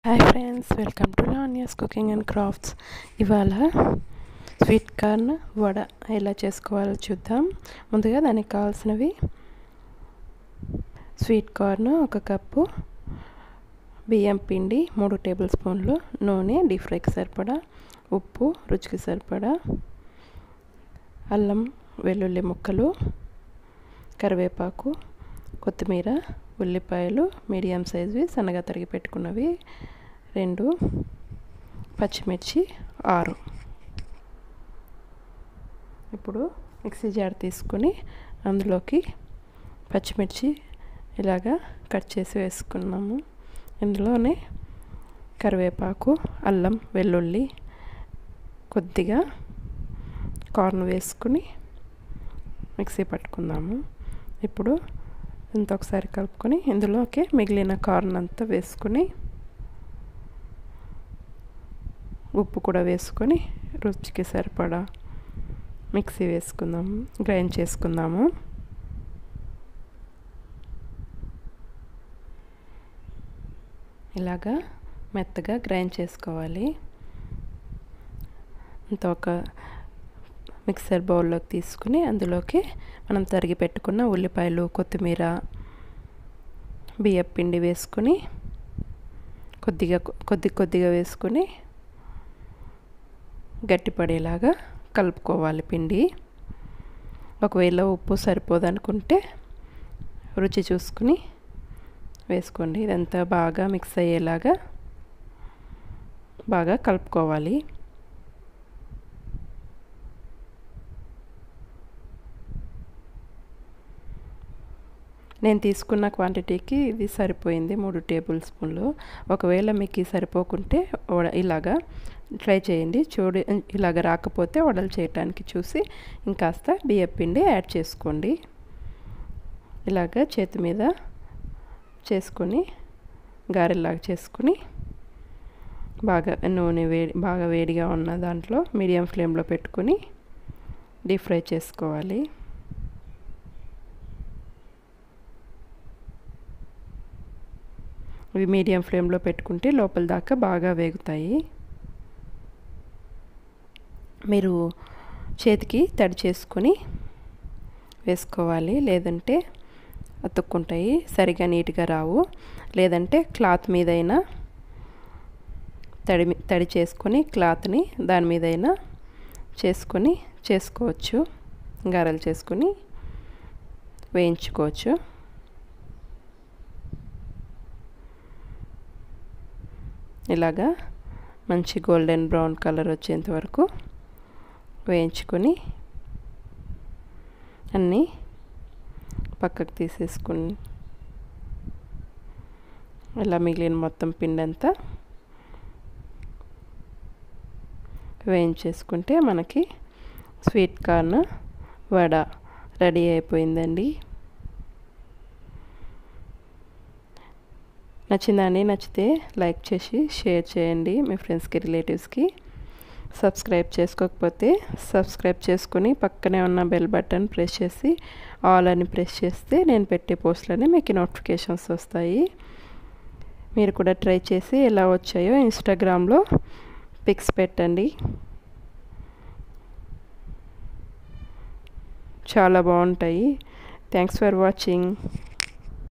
hi friends welcome to Lanius cooking and crafts ఇవాళ sweet corn vada ఎలా చేసుకోవాలో చూద్దాం ముందుగా దానికి కావాల్సినవి స్వీట్ కార్న్ ఒక కప్పు బియ్యం పిండి మూడు టేబుల్ స్పూన్లు నూనె డీప్ ఫ్రైకి సరిపడా ఉప్పు రుచికి సరిపడా అల్లం వెల్లుల్లి ముక్కలు కరివేపాకు కొత్తిమీర ఉల్లిపాయలు మీడియం సైజువి సన్నగా తరిగి పెట్టుకున్నవి రెండు పచ్చిమిర్చి ఆరు ఇప్పుడు మిక్సీ జార్ తీసుకొని అందులోకి పచ్చిమిర్చి ఇలాగా కట్ చేసి వేసుకున్నాము ఇందులోనే కరివేపాకు అల్లం వెల్లుల్లి కొద్దిగా కార్న్ వేసుకుని మిక్సీ పట్టుకుందాము ఇప్పుడు ఇంత ఒకసారి కలుపుకొని ఇందులోకి మిగిలిన కార్న్ అంతా వేసుకొని ఉప్పు కూడా వేసుకొని రుచికి సరిపడా మిక్సీ వేసుకుందాము గ్రైండ్ చేసుకుందాము ఇలాగా మెత్తగా గ్రైండ్ చేసుకోవాలి ఇంత ఒక మిక్సర్ బౌల్లోకి తీసుకుని అందులోకి మనం తరిగి పెట్టుకున్న ఉల్లిపాయలు కొత్తిమీర బియ్యం పిండి వేసుకొని కొద్దిగా కొద్ది కొద్దిగా వేసుకొని గట్టిపడేలాగా కలుపుకోవాలి పిండి ఒకవేళ ఉప్పు సరిపోదనుకుంటే రుచి చూసుకుని వేసుకోండి ఇదంతా బాగా మిక్స్ అయ్యేలాగా బాగా కలుపుకోవాలి నేను తీసుకున్న క్వాంటిటీకి ఇది సరిపోయింది మూడు టేబుల్ స్పూన్లు ఒకవేళ మీకు సరిపోకుంటే ఇలాగా ట్రై చేయండి చూడు ఇలాగ రాకపోతే వడలు చేయటానికి చూసి ఇంకాస్త బియ్యం పిండి యాడ్ చేసుకోండి ఇలాగ చేతి మీద చేసుకొని గారెలాగా చేసుకుని బాగా నూనె వేడి బాగా వేడిగా ఉన్న దాంట్లో మీడియం ఫ్లేమ్లో పెట్టుకొని డీప్ ఫ్రై చేసుకోవాలి ఇవి మీడియం ఫ్లేమ్లో పెట్టుకుంటే లోపల దాకా బాగా వేగుతాయి మీరు చేతికి తడి చేసుకొని వేసుకోవాలి లేదంటే అతుక్కుంటాయి సరిగా నీట్గా రావు లేదంటే క్లాత్ మీదైనా తడి తడి చేసుకొని క్లాత్ని దాని మీదైనా చేసుకొని చేసుకోవచ్చు గారెలు చేసుకొని వేయించుకోవచ్చు ఇలాగా మంచి గోల్డెన్ బ్రౌన్ కలర్ వచ్చేంత వరకు వేయించుకొని అన్నీ పక్కకు తీసేసుకుని ఇలా మిగిలిన మొత్తం పిండి అంతా వేయించేసుకుంటే మనకి స్వీట్ కార్న్ వడ రెడీ అయిపోయిందండి నచ్చిందండి నచ్చితే లైక్ చేసి షేర్ చేయండి మీ ఫ్రెండ్స్కి రిలేటివ్స్కి సబ్స్క్రైబ్ చేసుకోకపోతే సబ్స్క్రైబ్ చేసుకుని పక్కనే ఉన్న బెల్ బటన్ ప్రెస్ చేసి ఆల్ అని ప్రెస్ చేస్తే నేను పెట్టే పోస్టులని మీకు నోటిఫికేషన్స్ వస్తాయి మీరు కూడా ట్రై చేసి ఎలా వచ్చాయో ఇన్స్టాగ్రామ్లో పిక్స్ పెట్టండి చాలా బాగుంటాయి థ్యాంక్స్ ఫర్ వాచింగ్